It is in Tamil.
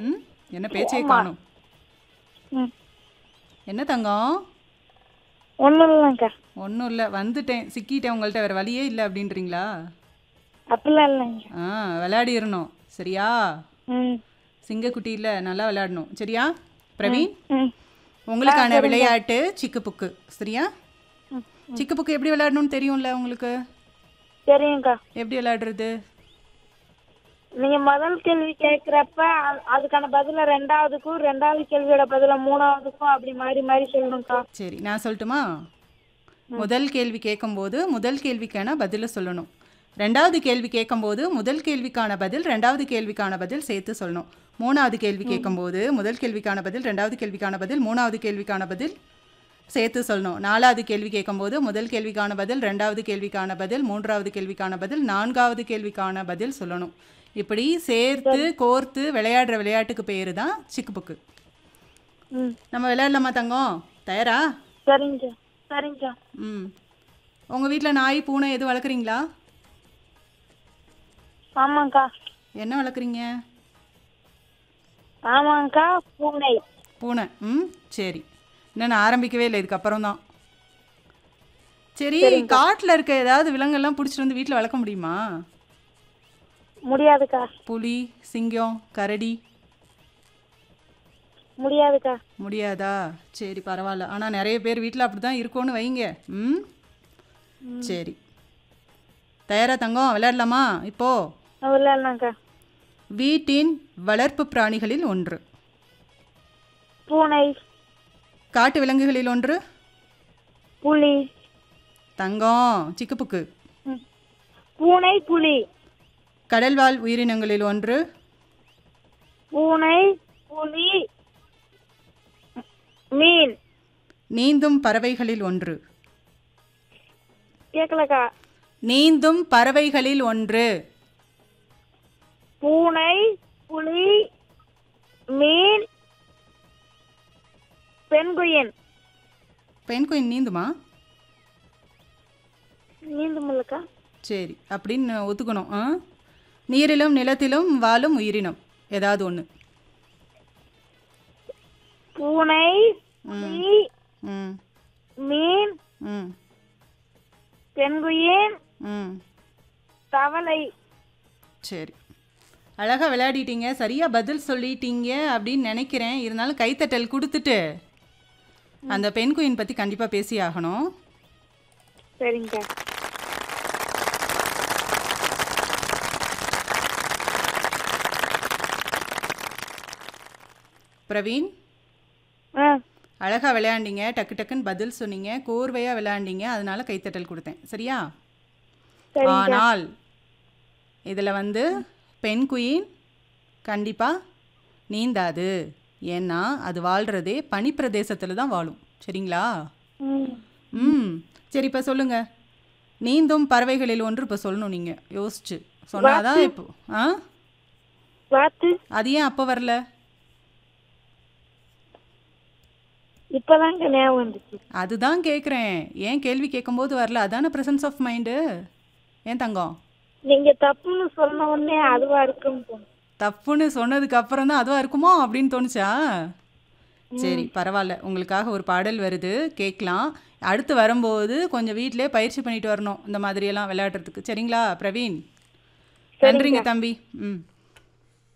ம் என்ன பேச்சே காணும் ம் என்ன தங்கம் ஒன்றும் இல்லைங்க்கா ஒன்றும் இல்லை வந்துட்டேன் சிக்கிட்டேன் உங்கள்கிட்ட வேறு வழியே இல்லை அப்படின்றீங்களா அப்படிலாம் இல்லைங்க ஆ விளையாடிடணும் சரியா ம் சிங்கக்குட்டி இல்லை நல்லா விளையாடணும் சரியா பிரவீன் ம் உங்களுக்கான விளையாட்டு சிக்கு புக்கு சரியா சிக்கு புக்கு எப்படி விளையாடணும்னு தெரியும்ல உங்களுக்கு சரிங்கக்கா எப்படி விளையாடுறது நீங்க முதல் கேள்வி கேட்குறப்ப அதுக்கான பதில ரெண்டாவதுக்கும் ரெண்டாவது கேள்வியோட பதில மூணாவதுக்கும் அப்படி மாறி மாறி சொல்லணும்க்கா சரி நான் சொல்லட்டுமா முதல் கேள்வி கேட்கும்போது முதல் கேள்விக்கான பதிலை சொல்லணும் ரெண்டாவது கேள்வி கேட்கும்போது முதல் கேள்விக்கான பதில் ரெண்டாவது கேள்விக்கான பதில் சேர்த்து சொல்லணும் மூணாவது கேள்வி கேட்கும்போது முதல் கேள்விக்கான பதில் ரெண்டாவது கேள்விக்கான பதில் மூணாவது கேள்விக்கான பதில் சேர்த்து சொல்லணும் நாலாவது கேள்வி கேட்கும்போது முதல் கேள்விக்கான பதில் ரெண்டாவது கேள்விக்கான பதில் மூன்றாவது கேள்விக்கான பதில் நான்காவது கேள்விக்கான பதில் சொல்லணும் இப்படி சேர்த்து கோர்த்து விளையாடுற விளையாட்டுக்கு பேர் தான் சிக்கு புக்கு ம் நம்ம விளையாடலாமா தங்கம் தயாரா சரிங்க சரிங்க ம் உங்கள் வீட்டில் நாய் பூனை எதுவும் வளர்க்குறீங்களா ஆமாங்க்கா என்ன வளர்க்குறீங்க ஆமாங்க்கா பூனை பூனை ம் சரி இன்னும் நான் ஆரம்பிக்கவே இல்லை இதுக்கப்புறம் தான் சரி காட்டில் இருக்க ஏதாவது விலங்கெல்லாம் பிடிச்சிட்டு வந்து வீட்டில் வளர்க்க முடியுமா முடியாதுக்கா புலி சிங்கம் கரடி முடியாதுக்கா முடியாதா சரி பரவாயில்ல ஆனால் நிறைய பேர் வீட்டில் அப்படி தான் இருக்கும்னு வைங்க ம் சரி தயாரா தங்கம் விளையாடலாமா இப்போது விளையாடலாங்க்கா வீட்டின் வளர்ப்பு பிராணிகளில் ஒன்று பூனை காட்டு விலங்குகளில் ஒன்று புலி தங்கம் சிக்குப்புக்கு ம். பூனை புலி கடல்வாழ் உயிரினங்களில் ஒன்று பூனை புலி மீன் நீந்தும் பறவைகளில் ஒன்று கேட்கலக்கா நீந்தும் பறவைகளில் ஒன்று பூனை புலி மீன் பெண்குயின் பெண் குயின் நீந்துமா நீந்துமில்லக்கா சரி அப்படின்னு ஒத்துக்கணும் ஆ நீரிலும் நிலத்திலும் வாழும் உயிரினம் ஏதாவது ஒன்று பூனை புலி ம் மீன் ம் பெண்குயின் ம் தவளை சரி அழகாக விளையாடிட்டீங்க சரியாக பதில் சொல்லிட்டீங்க அப்படின்னு நினைக்கிறேன் இருந்தாலும் கைத்தட்டல் கொடுத்துட்டு அந்த பெண் குயின் பற்றி கண்டிப்பாக பேசி ஆகணும் சரிங்கக்கா பிரவீன் ஆ அழகாக விளையாண்டீங்க டக்கு டக்குன்னு பதில் சொன்னீங்க கோர்வையாக விளையாண்டீங்க அதனால கைத்தட்டல் கொடுத்தேன் சரியா சரிங்க. ஆனால் இதில் வந்து பெண் குயின் கண்டிப்பாக நீந்தாது ஏன்னா அது வாழ்கிறதே பனிப்பிரதேசத்தில் தான் வாழும் சரிங்களா ம் ம் சரி இப்போ சொல்லுங்கள் நீந்தும் பறவைகளில் ஒன்று இப்போ சொல்லணும் நீங்கள் யோசிச்சு சொன்னாதான் இப்போ ஆ வாத்து அது ஏன் அப்போ வரல இப்பதாங்க ஞாபகம் வந்துச்சு அதுதான் கேட்குறேன் ஏன் கேள்வி கேட்கும்போது வரல அதானே ப்ரெசன்ஸ் ஆஃப் மைண்டு ஏன் தங்கம் நீங்க தப்புன்னு சொன்ன உடனே அதுவா இருக்குன்னு தோணுது. தப்புன்னு சொன்னதுக்கு அப்புறம் தான் அதுவாக இருக்குமோ அப்படின்னு தோணுச்சா சரி பரவாயில்ல உங்களுக்காக ஒரு பாடல் வருது கேட்கலாம் அடுத்து வரும்போது கொஞ்சம் வீட்டிலே பயிற்சி பண்ணிட்டு வரணும் இந்த மாதிரியெல்லாம் விளையாடுறதுக்கு சரிங்களா பிரவீன் நன்றிங்க தம்பி ம்